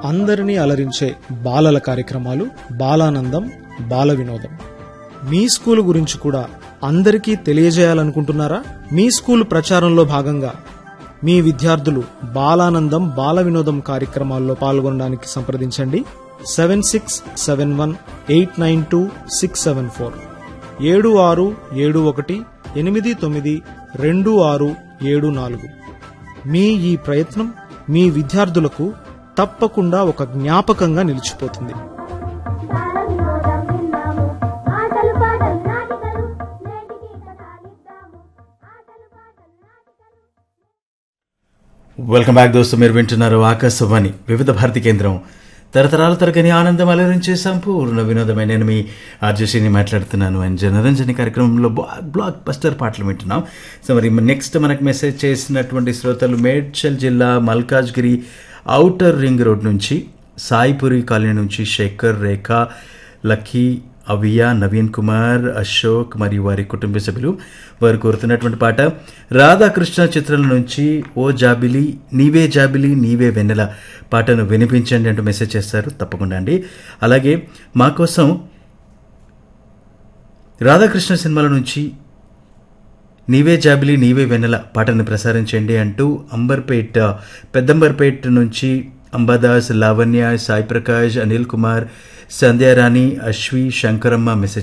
అందరినీ అలరించే బాలల కార్యక్రమాలు బాలానందం బాల వినోదం మీ స్కూల్ గురించి కూడా అందరికీ తెలియజేయాలనుకుంటున్నారా మీ స్కూల్ ప్రచారంలో భాగంగా మీ విద్యార్థులు బాలానందం బాల వినోదం కార్యక్రమాల్లో పాల్గొనడానికి సంప్రదించండి seven six seven one eight nine two six seven four ఏడు ఆరు ఏడు ఒకటి ఎనిమిది తొమ్మిది రెండు ఆరు ఏడు నాలుగు మీ ఈ ప్రయత్నం మీ విద్యార్థులకు తప్పకుండా ఒక జ్ఞాపకంగా నిలిచిపోతుంది బాలవినోదం విన్నాము ఆటలు పాటలు నాటికలు నేటికి కథాలిద్దాము ఆటలు పాటలు నాటికలు వెల్కమ్ బ్యాక్ దోస్తు మీరు వింటున్నారు ఆకాశవాణి వివిధ భారతి కేంద్రం తరతరాల తరగని ఆనందం అలరించే సంపూర్ణ వినోదమైన నేను మీ ఆర్జేషిని మాట్లాడుతున్నాను అండ్ జనరంజని కార్యక్రమంలో బ్లాక్ బ్లాక్ బస్టర్ పాటలు వింటున్నాం సో మరి నెక్స్ట్ మనకు మెసేజ్ చేసినటువంటి శ్రోతలు మేడ్చల్ జిల్లా మల్కాజ్గిరి ఔటర్ రింగ్ రోడ్ నుంచి సాయిపురి కాలనీ నుంచి శేఖర్ రేఖ లక్కీ అవియా నవీన్ కుమార్ అశోక్ మరియు వారి కుటుంబ సభ్యులు వారు కోరుతున్నటువంటి పాట రాధాకృష్ణ చిత్రం నుంచి ఓ జాబిలి నీవే జాబిలి నీవే వెన్నెల పాటను వినిపించండి అంటూ మెసేజ్ చేస్తారు తప్పకుండా అండి అలాగే మా కోసం రాధాకృష్ణ సినిమాల నుంచి నీవే జాబిలి నీవే వెన్నెల పాటను ప్రసారించండి అంటూ అంబర్పేట్ పెద్దంబర్పేట్ నుంచి అంబాదాస్ లావణ్య సాయి ప్రకాష్ అనిల్ కుమార్ సంధ్యారాణి అశ్వి శంకరమ్మ మెసేజ్